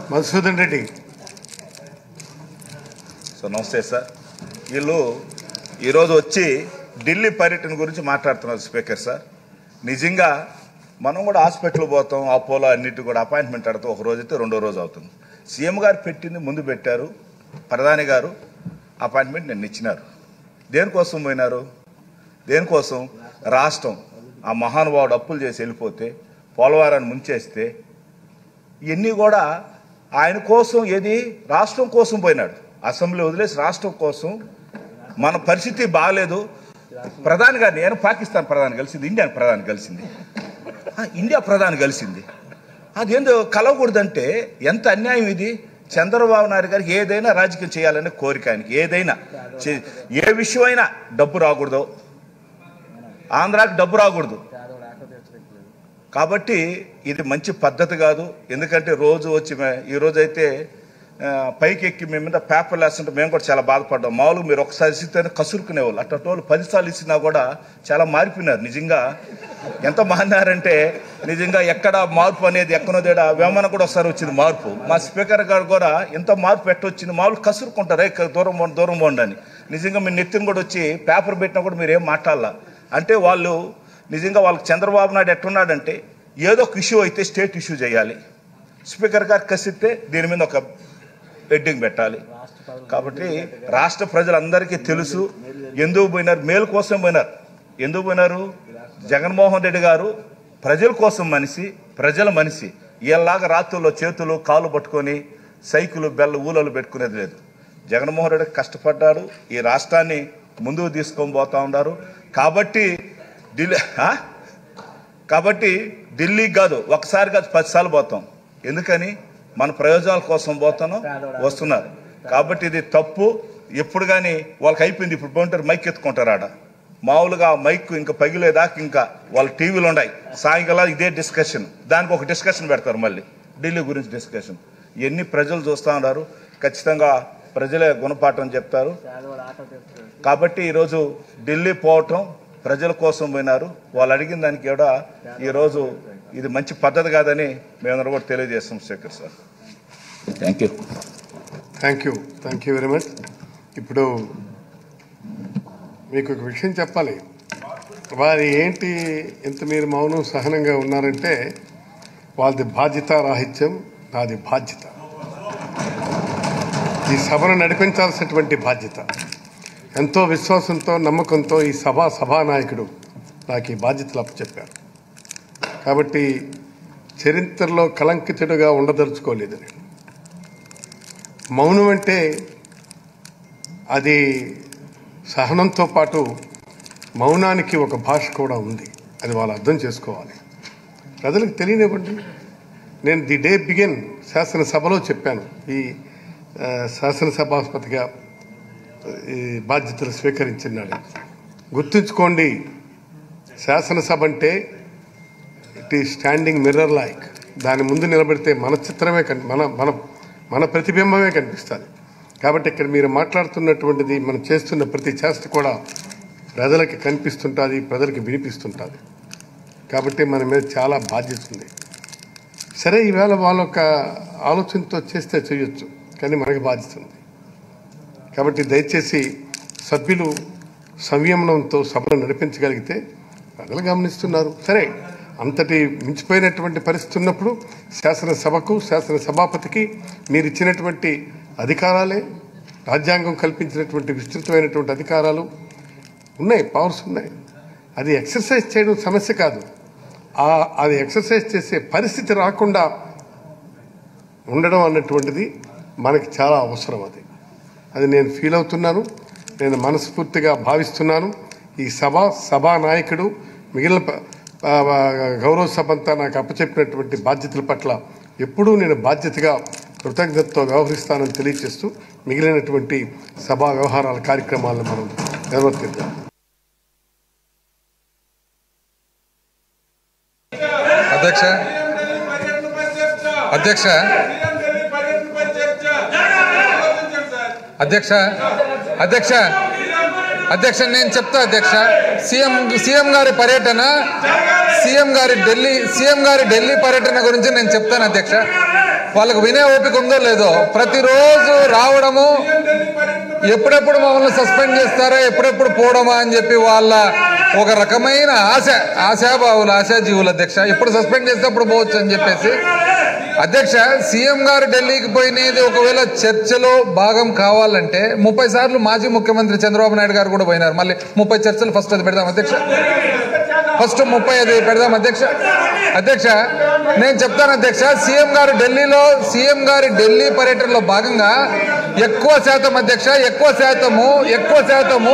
Madhusudan Reddy so నమస్తే sir వీళ్ళు ఈరోజు వచ్చి ఢిల్లీ పర్యటన గురించి మాట్లాడుతున్నారు స్పీకర్ సార్ నిజంగా మనం కూడా హాస్పిటల్ పోతాం అపోలో అన్నిటి కూడా అపాయింట్మెంట్ అడతాం ఒక రోజు అయితే రెండో రోజు అవుతుంది సీఎం గారు పెట్టింది ముందు పెట్టారు ప్రధాని గారు అపాయింట్మెంట్ నిన్న ఇచ్చినారు దేనికోసం పోయినారు దేనికోసం రాష్ట్రం ఆ మహానుభావుడు అప్పులు చేసి వెళ్ళిపోతే పోలవరాన్ని ముంచేస్తే ఇవన్నీ కూడా ఆయన కోసం ఏది రాష్ట్రం కోసం పోయినాడు అసెంబ్లీ వదిలేసి రాష్ట్రం కోసం మన పరిస్థితి బాగాలేదు ప్రధాని గారు నేను పాకిస్తాన్ ప్రధాని కలిసింది ఇండియా ప్రధాని కలిసింది ఆ, ఇండియా ప్రధాని కలిసింది అదేందో కలవకూడదంటే ఎంత అన్యాయం ఇది చంద్రబాబు నాయుడు గారికి ఏదైనా రాజకీయం చేయాలనే కోరిక ఆయనకి ఏదైనా చే- ఏ విషయం అయినా డబ్బు రాకూడదు ఆంధ్రాకి డబ్బు రాకూడదు కాబట్టి ఇది మంచి పద్ధతి కాదు ఎందుకంటే రోజు వచ్చి మే- ఈ రోజు అయితే ఆ, పైకి ఎక్కి మేము మీద పేపర్లు వేస్తుంటే మేము కూడా చాలా బాధపడ్డాం మామూలుగా మీరు ఒకసారి ఇస్తేనే కసురుకునేవాళ్ళు అట్లా వాళ్ళు పదిసార్లు ఇచ్చినా కూడా చాలా మారిపోయినారు నిజంగా ఎంత మారినారంటే నిజంగా ఎక్కడ మార్పు అనేది ఎక్కడో తేడా వేమన కూడా ఒకసారి వచ్చింది మార్పు మా స్పీకర్ గారు కూడా ఎంత మార్పు ఎట్టొచ్చింది మామూలు కసురుకుంటారు "ఏ, దూరం పోండి దూరం పోండి అని నిజంగా మీ నెత్తిని కూడా వచ్చి పేపర్ పెట్టినా కూడా మీరు ఏం మాట్లాడాల అంటే వాళ్ళు నిజంగా వాళ్ళకి చంద్రబాబు నాయుడు ఎట్టున్నాడంటే ఏదో ఒక ఇష్యూ అయితే స్టేట్ ఇష్యూ చేయాలి స్పీకర్ గారు కసిస్తే దీని మీద ఒక హెడ్డింగ్ పెట్టాలి కాబట్టి రాష్ట్ర ప్రజలందరికీ తెలుసు ఎందుకు పోయినారు మేలు కోసం పోయినారు ఎందుకు పోయినారు జగన్మోహన్ రెడ్డి గారు ప్రజల కోసం మనిషి ప్రజల మనిషి ఇలాగా రాత్రుల్లో చేతులు కాళ్ళు పట్టుకొని సైకిల్ బెల్ల ఊలలు పెట్టుకునేది లేదు జగన్మోహన్ రెడ్డి కష్టపడ్డాడు ఈ రాష్ట్రాన్ని ముందుకు తీసుకొని పోతా ఉన్నారు కాబట్టి ఢిల్లీ ఆ? కాబట్టి ఢిల్లీకి కాదు ఒకసారి కాదు పదిసార్లు పోతాం ఎందుకని మన ప్రయోజనాల కోసం పోతాను వస్తున్నారు కాబట్టి ఇది తప్పు ఎప్పుడు కానీ వాళ్ళకి అయిపోయింది ఇప్పుడు పోంటారు మైక్ ఎత్తుకుంటారు ఆడ మామూలుగా మైక్ ఇంకా పగిలేదాకా ఇంకా వాళ్ళ టీవీలు ఉన్నాయి సాయంకాలం ఇదే డిస్కషన్ దానికి ఒక డిస్కషన్ పెడతారు మళ్ళీ ఢిల్లీ గురించి డిస్కషన్ ఎన్ని ప్రజలు చూస్తూ ఉన్నారు ఖచ్చితంగా ప్రజలే గుణపాఠం చెప్తారు కాబట్టి ఈరోజు ఢిల్లీ పోవటం ప్రజల కోసం పోయినారు వాళ్ళు అడిగిన దానికి కూడా ఈరోజు ఇది మంచి పద్ధతి కాదని మేము కూడా తెలియజేస్తాం Shekhar sir thank you thank you thank you very much ఇప్పుడు మీకు ఒక విషయం చెప్పాలి వారి ఏంటి ఇంత మీరు మౌనం సహనంగా ఉన్నారంటే వాళ్ళది బాధ్యత రాహిత్యం నాది బాధ్యత ఈ సభను నడిపించాల్సినటువంటి బాధ్యత ఎంతో విశ్వాసంతో నమ్మకంతో ఈ సభ సభానాయకుడు నాకు ఈ బాధ్యతలు అప్పచెప్పారు కాబట్టి చరిత్రలో కలంకితుడుగా ఉండదలుచుకోలేదు నేను మౌనం అంటే అది సహనంతో పాటు మౌనానికి ఒక భాష కూడా ఉంది అది వాళ్ళు అర్థం చేసుకోవాలి ప్రజలకు తెలియనివ్వండి నేను ది డే బిగిన్ శాసనసభలో చెప్పాను ఈ ఆ, శాసనసభాస్పతిగా ఈ బాధ్యతలు స్వీకరించినాడు గుర్తుంచుకోండి శాసనసభ అంటే ఇట్ ఈ స్టాండింగ్ మిర్రర్ లైక్ దాని ముందు నిలబెడితే మన చిత్రమే కని మన మన మన ప్రతిబింబమే కనిపిస్తుంది కాబట్టి ఇక్కడ మీరు మాట్లాడుతున్నటువంటిది మనం చేస్తున్న ప్రతి చేష్ట కూడా ప్రజలకి కనిపిస్తుంటుంది ప్రజలకి వినిపిస్తుంటుంది కాబట్టి మన మీద చాలా బాధ్యత ఉంది సరే ఈవేళ వాళ్ళ ఒక ఆలోచనతో చేస్తే చేయొచ్చు కానీ మనకి బాధ్యత ఉంది కాబట్టి దయచేసి సభ్యులు సంయమనంతో సభను నడిపించగలిగితే ప్రజలు గమనిస్తున్నారు సరే అంతటి మించిపోయినటువంటి పరిస్థితి ఉన్నప్పుడు శాసనసభకు శాసన సభాపతికి మీరు ఇచ్చినటువంటి అధికారాలే రాజ్యాంగం కల్పించినటువంటి విస్తృతమైనటువంటి అధికారాలు ఉన్నాయి పవర్స్ ఉన్నాయి అది ఎక్సర్సైజ్ చేయడం సమస్య కాదు ఆ అది ఎక్సర్సైజ్ చేసే పరిస్థితి రాకుండా ఉండడం అన్నటువంటిది మనకి చాలా అవసరం అది అది నేను ఫీల్ అవుతున్నాను నేను మనస్ఫూర్తిగా భావిస్తున్నాను ఈ సభ సభా నాయకుడు మిగిలిన ప- ఆ, ఆ, గౌరవ సభ అంతా నాకు అప్పచెప్పినటువంటి బాధ్యతల పట్ల ఎప్పుడూ నేను బాధ్యతగా కృతజ్ఞతతో వ్యవహరిస్తానని తెలియజేస్తూ మిగిలినటువంటి సభా వ్యవహారాల కార్యక్రమాలను మనం నిర్వర్తిద్దాం అధ్యక్ష అధ్యక్ష అధ్యక్ష అధ్యక్ష అధ్యక్ష నేను చెప్తా అధ్యక్ష సీఎం సీఎం గారి పర్యటన సీఎం గారి ఢిల్లీ సీఎం గారి ఢిల్లీ పర్యటన గురించి నేను చెప్తాను అధ్యక్ష వాళ్ళకు వినే ఓపిక ఉందో లేదో ప్రతిరోజు రావడము ఎప్పుడెప్పుడు మమ్మల్ని సస్పెండ్ చేస్తారా ఎప్పుడెప్పుడు పోవడమా అని చెప్పి వాళ్ళ ఒక రకమైన ఆశ ఆశాభావులు ఆశాజీవులు అధ్యక్ష ఎప్పుడు సస్పెండ్ చేస్తే అప్పుడు పోవచ్చు అని చెప్పేసి అధ్యక్ష సీఎం గారు ఢిల్లీకి పోయినది ఒకవేళ చర్చలో భాగం కావాలంటే ముప్పై సార్లు మాజీ ముఖ్యమంత్రి చంద్రబాబు నాయుడు గారు కూడా పోయినారు మళ్ళీ ముప్పై చర్చలు ఫస్ట్ అది పెడదాం అధ్యక్ష ఫస్ట్ ముప్పై అది పెడదాం అధ్యక్ష అధ్యక్ష నేను చెప్తాను అధ్యక్ష సీఎం గారు ఢిల్లీలో సీఎం గారి ఢిల్లీ పర్యటనలో భాగంగా ఎక్కువ శాతం అధ్యక్ష ఎక్కువ శాతము ఎక్కువ శాతము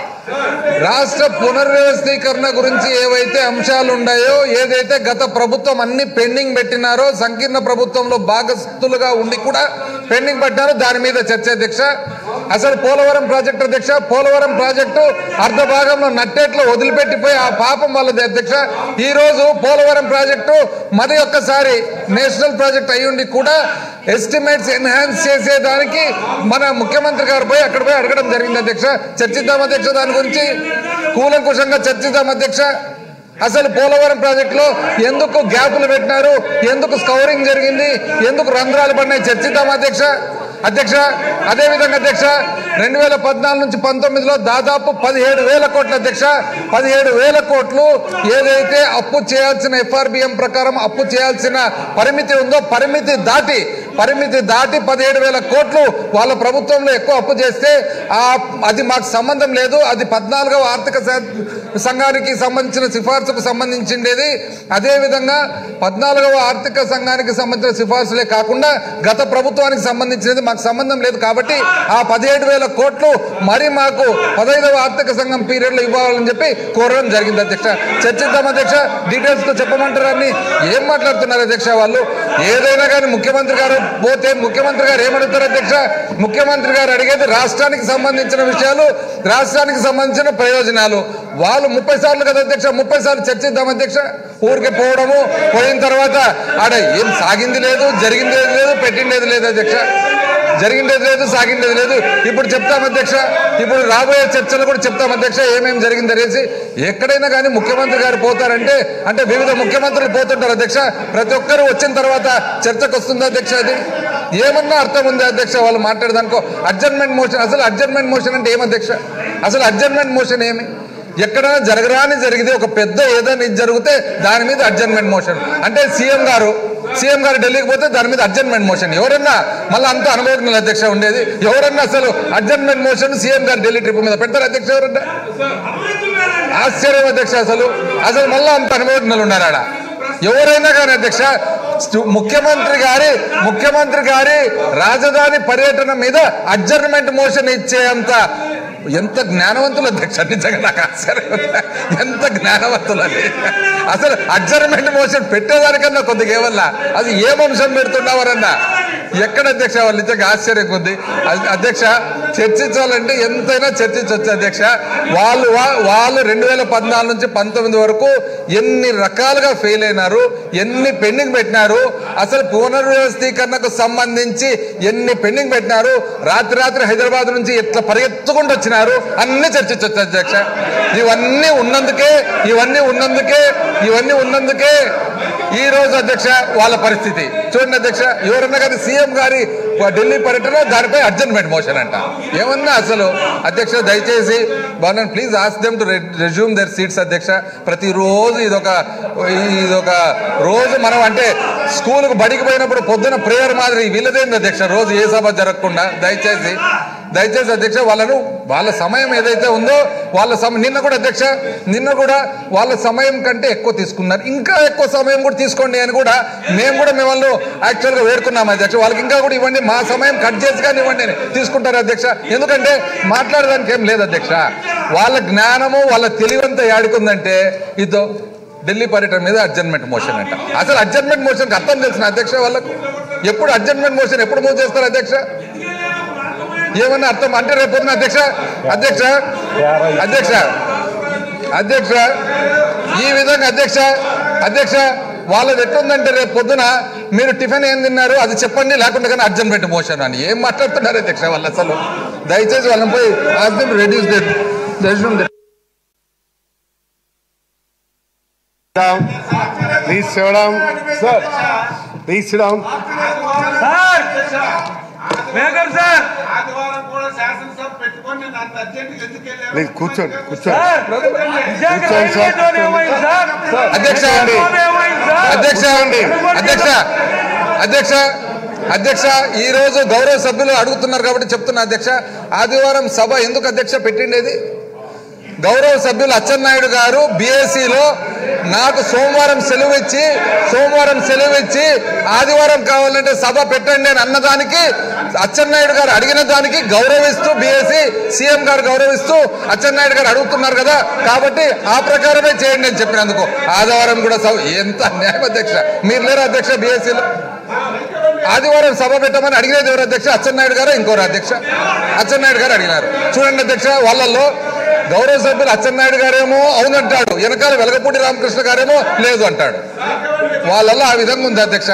రాష్ట్ర పునర్వ్యవస్థీకరణ గురించి ఏవైతే అంశాలు ఉన్నాయో ఏదైతే గత ప్రభుత్వం అన్ని పెండింగ్ పెట్టినారో సంకీర్ణ ప్రభుత్వంలో భాగస్థులుగా ఉండి కూడా పెండింగ్ పెట్టారో దాని మీద చర్చ అధ్యక్ష అసలు పోలవరం ప్రాజెక్టు అధ్యక్ష పోలవరం ప్రాజెక్టు అర్ధ భాగంలో నట్టేట్లో వదిలిపెట్టిపోయి ఆ పాపం వాళ్ళది అధ్యక్ష ఈ రోజు పోలవరం ప్రాజెక్టు మరి ఒక్కసారి నేషనల్ ప్రాజెక్ట్ అయి ఉండి కూడా ఎస్టిమేట్స్ ఎన్హాన్స్ చేసేదానికి మన ముఖ్యమంత్రి గారు పోయి అక్కడ పోయి అడగడం జరిగింది అధ్యక్ష చర్చిద్దాం అధ్యక్ష దాని గురించి కూలంకుషంగా చర్చిద్దాం అధ్యక్ష అసలు పోలవరం ప్రాజెక్టులో ఎందుకు గ్యాపులు పెట్టినారు ఎందుకు స్కౌరింగ్ జరిగింది ఎందుకు రంధ్రాలు పడినాయి చర్చిద్దాం అధ్యక్ష అధ్యక్ష అదేవిధంగా అధ్యక్ష రెండు వేల పద్నాలుగు నుంచి పంతొమ్మిదిలో దాదాపు పదిహేడు వేల కోట్ల అధ్యక్ష పదిహేడు వేల కోట్లు ఏదైతే అప్పు చేయాల్సిన ఎఫ్ఆర్బిఎం ప్రకారం అప్పు చేయాల్సిన పరిమితి ఉందో పరిమితి దాటి పరిమితి దాటి పదిహేడు వేల కోట్లు వాళ్ళ ప్రభుత్వంలో ఎక్కువ అప్పు చేస్తే ఆ అది మాకు సంబంధం లేదు అది పద్నాలుగవ ఆర్థిక శా- సంఘానికి సంబంధించిన సిఫార్సుకు సంబంధించిండేది అదేవిధంగా పద్నాలుగవ ఆర్థిక సంఘానికి సంబంధించిన సిఫార్సులే కాకుండా గత ప్రభుత్వానికి సంబంధించినది మాకు సంబంధం లేదు కాబట్టి ఆ పదిహేడు వేల కోట్లు మరి మాకు పదహైదవ ఆర్థిక సంఘం పీరియడ్ లో ఇవ్వాలని చెప్పి కోరడం జరిగింది అధ్యక్ష చర్చిద్దాం అధ్యక్ష డీటెయిల్స్ తో చెప్పమంటారని ఏం మాట్లాడుతున్నారు అధ్యక్ష వాళ్ళు ఏదైనా కానీ ముఖ్యమంత్రి గారు పోతే ముఖ్యమంత్రి గారు ఏమడుగుతారు అధ్యక్ష ముఖ్యమంత్రి గారు అడిగేది రాష్ట్రానికి సంబంధించిన విషయాలు రాష్ట్రానికి సంబంధించిన ప్రయోజనాలు వాళ్ళు ముప్పై సార్లు కదా అధ్యక్ష ముప్పై సార్లు చర్చిద్దాం అధ్యక్ష ఊరికి పోవడము పోయిన తర్వాత ఆడ ఏం సాగింది లేదు జరిగింది లేదు పెట్టిండేది లేదు అధ్యక్ష జరిగిండేది లేదు సాగిండేది లేదు ఇప్పుడు చెప్తాం అధ్యక్ష ఇప్పుడు రాబోయే చర్చలు కూడా చెప్తాం అధ్యక్ష ఏమేమి జరిగింది అనేసి ఎక్కడైనా కానీ ముఖ్యమంత్రి గారు పోతారంటే అంటే వివిధ ముఖ్యమంత్రులు పోతుంటారు అధ్యక్ష ప్రతి ఒక్కరు వచ్చిన తర్వాత చర్చకు వస్తుంది అధ్యక్ష అది ఏమన్నా అర్థం ఉంది అధ్యక్ష వాళ్ళు మాట్లాడదానికో అడ్జర్మెంట్ మోషన్ అసలు అడ్జర్మెంట్ మోషన్ అంటే ఏం అధ్యక్ష అసలు అడ్జర్మెంట్ మోషన్ ఏమి ఎక్కడైనా జరగరాని జరిగితే ఒక పెద్ద ఏదైనా ఇది జరిగితే దాని మీద అడ్జర్మెంట్ మోషన్ అంటే సీఎం గారు సీఎం గారు ఢిల్లీకి పోతే దాని మీద అడ్జర్మెంట్ మోషన్ ఎవరన్నా మళ్ళీ అంత అనుభవజ్ఞుల అధ్యక్ష ఉండేది ఎవరన్నా అసలు అడ్జర్మెంట్ మోషన్ సీఎం గారు ఢిల్లీ ట్రిప్ మీద పెడతారు అధ్యక్ష ఎవరన్నా ఆశ్చర్యం అధ్యక్ష అసలు అసలు మళ్ళీ అంత అనుభవజ్ఞులు ఉన్నారు ఆడ ఎవరైనా కానీ అధ్యక్ష stu- ముఖ్యమంత్రి గారి ముఖ్యమంత్రి గారి రాజధాని పర్యటన మీద అడ్జర్మెంట్ మోషన్ ఇచ్చేంత ఎంత జ్ఞానవంతులు అధ్యక్ష నిజంగా నాకు ఆశ్చర్యం ఉంది. ఎంత జ్ఞానవంతులు అది అసలు అడ్జర్మెంట్ మోషన్ పెట్టేదానికన్నా కొద్దిగా ఏమన్నా అది ఏ అంశం పెడుతున్నావరన్నా ఎక్కడ అధ్యక్ష వాళ్ళు నిజంగా ఆశ్చర్యం ఉంది అ- అధ్యక్ష చర్చించాలంటే ఎంతైనా చర్చించవచ్చు అధ్యక్ష వాళ్ళు వా- వాళ్ళు రెండు వేల పద్నాలుగు నుంచి పంతొమ్మిది వరకు ఎన్ని రకాలుగా ఫెయిల్ అయినారు ఎన్ని పెండింగ్ పెట్టినారు అసలు పునర్వ్యవస్థీకరణకు సంబంధించి ఎన్ని పెండింగ్ పెట్టినారు రాత్రి రాత్రి హైదరాబాద్ నుంచి ఎట్లా పరిగెత్తుకుంటూ వచ్చినారు అన్ని చర్చించవచ్చు అధ్యక్ష ఇవన్నీ ఉన్నందుకే ఇవన్నీ ఉన్నందుకే ఇవన్నీ ఉన్నందుకే ఈ రోజు అధ్యక్ష వాళ్ళ పరిస్థితి చూడండి అధ్యక్ష ఎవరన్నా కానీ సీఎం గారి ఢిల్లీ పర్యటన దానిపై అర్జెంట్మెంట్ మోషన్ అంట ఏమన్నా అసలు అధ్యక్ష దయచేసి బాగున్నాను please ask them to resume their seats అధ్యక్ష ప్రతిరోజు ఇదొక ఇదొక రోజు మనం అంటే స్కూల్కి బడికి పోయినప్పుడు పొద్దున ప్రేయర్ మాదిరి వీళ్ళదేంది అధ్యక్ష రోజు ఏ సభ జరగకుండా దయచేసి దయచేసి అధ్యక్ష వాళ్ళను వాళ్ళ సమయం ఏదైతే ఉందో వాళ్ళ సమయం నిన్న కూడా అధ్యక్ష నిన్న కూడా వాళ్ళ సమయం కంటే ఎక్కువ తీసుకున్నారు ఇంకా ఎక్కువ సమయం కూడా తీసుకోండి అని కూడా మేము కూడా మిమ్మల్ని యాక్చువల్గా వేడుకున్నాం అధ్యక్ష వాళ్ళకి ఇంకా కూడా ఇవ్వండి మా సమయం కట్ చేసి కానీ ఇవ్వండి అని తీసుకుంటారు అధ్యక్ష ఎందుకంటే మాట్లాడడానికి ఏం లేదు అధ్యక్ష వాళ్ళ జ్ఞానము వాళ్ళ తెలివంతా ఏడుకుందంటే ఇదో ఢిల్లీ పర్యటన మీద అడ్జర్మెంట్ మోషన్ అంట అసలు అడ్జర్మెంట్ మోషన్కి అర్థం తెలిసిన అధ్యక్ష వాళ్ళకు ఎప్పుడు అడ్జర్మెంట్ మోషన్ ఎప్పుడు మూవ్ చేస్తారు అధ్యక్ష ఏమన్నా అర్థం అంటే రేపు పొద్దున అధ్యక్ష అధ్యక్ష అధ్యక్ష అధ్యక్ష ఈ విధంగా అధ్యక్ష అధ్యక్ష వాళ్ళది ఎట్లుందంటే రేపు పొద్దున మీరు టిఫిన్ ఏం తిన్నారు అది చెప్పండి లేకుండా కానీ అర్జెంట్ పెట్టి మోషన్ అని ఏం మాట్లాడుతున్నారు అధ్యక్ష వాళ్ళు అసలు దయచేసి వాళ్ళని పోయి reduce Please sit down. Sir. Please sit down. Sir మేకర్ సార్ ఆదివారం కూడా శాసనసభ పెట్టుకొని నేను అంత అర్జెంట్ ఎందుకు వెళ్ళారు? లేదు కూర్చోండి కూర్చోండి సార్ విశాఖ కూర్చోండి సార్. రైల్వే జోన్ ఏమైంది సార్ అధ్యక్ష జోన్ ఏమైంది సార్ అధ్యక్ష అధ్యక్ష అధ్యక్ష అధ్యక్ష ఈ రోజు గౌరవ సభ్యులు అడుగుతున్నారు కాబట్టి చెప్తున్నా అధ్యక్ష ఆదివారం సభ ఎందుకు అధ్యక్ష పెట్టిండేది గౌరవ సభ్యులు అచ్చెన్నాయుడు గారు బీఎస్సీలో నాకు సోమవారం సెలవు ఇచ్చి సోమవారం సెలవు ఇచ్చి ఆదివారం కావాలంటే సభ పెట్టండి అని అన్నదానికి అచ్చెన్నాయుడు గారు అడిగిన దానికి గౌరవిస్తూ బీఎస్సీ సీఎం గారు గౌరవిస్తూ అచ్చెన్నాయుడు గారు అడుగుతున్నారు కదా కాబట్టి ఆ ప్రకారమే చేయండి అని చెప్పినందుకు ఆదివారం కూడా సభ ఎంత న్యాయం అధ్యక్ష మీరు లేరు అధ్యక్ష బీఎస్సీలో ఆదివారం సభ పెట్టమని అడిగినది ఎవరు అధ్యక్ష అచ్చెన్నాయుడు గారు ఇంకోరు అధ్యక్ష అచ్చెన్నాయుడు గారు అడిగినారు చూడండి అధ్యక్ష వాళ్ళల్లో గౌరవ సభ్యులు అచ్చెన్నాయుడు గారేమో అవునంటాడు వెనకాల వెలగపూడి రామకృష్ణ గారేమో లేదు అంటాడు వాళ్ళల్లో ఆ విధంగా ఉంది అధ్యక్ష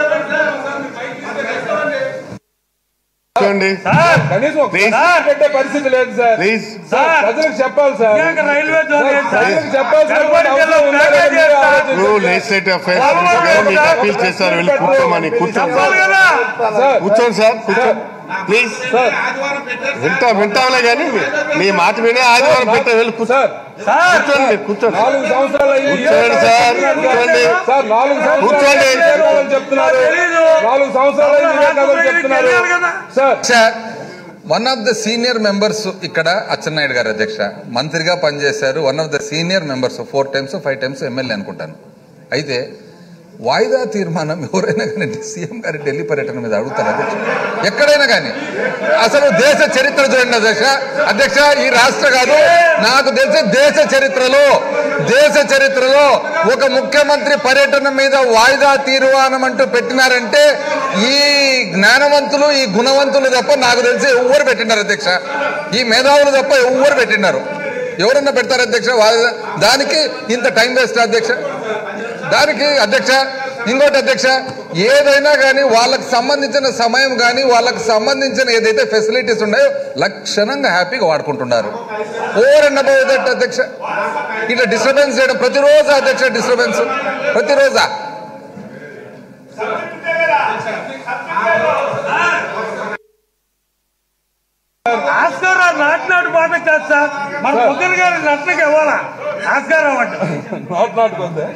కూర్చోండి సార్ కనీసం ఒక Please. ప్రశ్న పెట్టే పరిస్థితి లేదు సార్ ప్లీజ్ సార్ ప్రజలకు చెప్పాలి సార్ విశాఖ రైల్వే జోన్ ఏంటి సార్ ప్రజలకు చెప్పాల్సిన కనబడి అవసరం ఉందా లేదా ప్యాకేజ్ మీరే చేస్తారు. ఆలోచించండి. నువ్వు లెజిస్లేటివ్ అఫైర్స్ మినిస్టర్ గారు మీకు అప్పీల్ చేస్తారు వెళ్ళి కూర్చోమని కూర్చోండి చెప్పాలి సార్ కదా సార్ కూర్చోండి సార్ కూర్చోండి ప్లీజ్ ఆదివారం పెట్టారు వింటా వింటాంలే కానీ మీ మాట వినే ఆదివారం పెట్టా వెళ్ళి కూర్చో సార్ సార్ కూర్చోండి మీరు కూర్చోండి నాలుగు సంవత్సరాలు అయ్యి కూర్చోండి సార్ కూర్చోండి సార్ నాలుగు సంవత్సరాలు కూర్చోండి. ఇదే కథలు చెప్తున్నారు తెలీదు. నాలుగు సంవత్సరాలు అయ్యి ఇదే కథలు చెప్తున్నారు తెలియాలి కదా. సార్ అధ్యక్ష one of the senior members ఇక్కడ అచ్చెన్నాయుడు గారు అధ్యక్ష మంత్రిగా పనిచేశారు one of the senior members four times five times MLA అనుకుంటాను అయితే వాయిదా తీర్మానం ఎవరైనా కానీ సీఎం గారి ఢిల్లీ పర్యటన మీద అడుగుతారు అధ్యక్ష ఎక్కడైనా కానీ అసలు దేశ చరిత్ర చూడండి అధ్యక్ష అధ్యక్ష ఈ రాష్ట్ర కాదు నాకు తెలిసి దేశ చరిత్రలో దేశ చరిత్రలో ఒక ముఖ్యమంత్రి పర్యటన మీద వాయిదా తీర్మానం అంటూ పెట్టినారంటే ఈ జ్ఞానవంతులు ఈ గుణవంతులు తప్ప నాకు తెలిసి ఎవ్వరు పెట్టినారు అధ్యక్ష ఈ మేధావులు తప్ప ఎవ్వరు పెట్టినారు ఎవరన్నా పెడతారు అధ్యక్ష వాయిదా దానికి ఇంత టైం వేస్ట్ అధ్యక్ష దానికి అధ్యక్ష ఇంకోటి అధ్యక్ష ఏదైనా కానీ వాళ్ళకి సంబంధించిన సమయం కానీ వాళ్ళకి సంబంధించిన ఏదైతే ఫెసిలిటీస్ ఉన్నాయో లక్షణంగా హ్యాపీగా వాడుకుంటున్నారు ఓవర్ అండ్ అబౌవ్ దట్ అధ్యక్ష ఇట్లా డిస్టర్బెన్స్ చేయడం ప్రతిరోజు అధ్యక్ష డిస్టర్బెన్స్ ప్రతిరోజా ఆస్కారం నాటినాడు పాట కాదు సార్ మన పొద్దున గారి నటనకి ఇవ్వాలా ఆస్కారం అంటే మాట్లాడుకుందే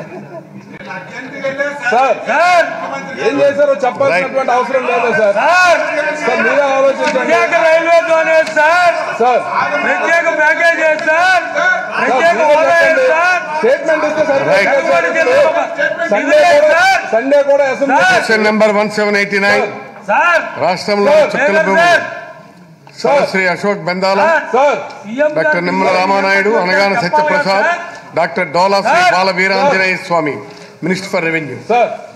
సార్ సార్ ఏం చేశారో చెప్పాల్సినటువంటి అవసరం లేదా సార్ సార్ సార్ మీరే ఆలోచించండి ప్రత్యేక రైల్వే జోన్ ఏంటి సార్ సార్ ప్రత్యేక ప్యాకేజ్ ఏంటి సార్ సార్ ప్రత్యేక మీరే హోదా ఏంటి చెప్పండి. సార్ స్టేట్మెంట్ ఇస్తే Right. సరిపోతుంది సండే కూడా సండే కూడా assembly sir question number one seven eighty nine sir రాష్ట్రంలో సార్, చుక్కల మేఘర్ భూమి sir Shri Ashok Bendala sir sir CM doctor గారికి నిమ్మల రామానాయుడు అనగాన చెప్పాలి Satyaprasad sir. Doctor Dola Shri sir. Bala Veeranjaneya Swamy minister for revenue sir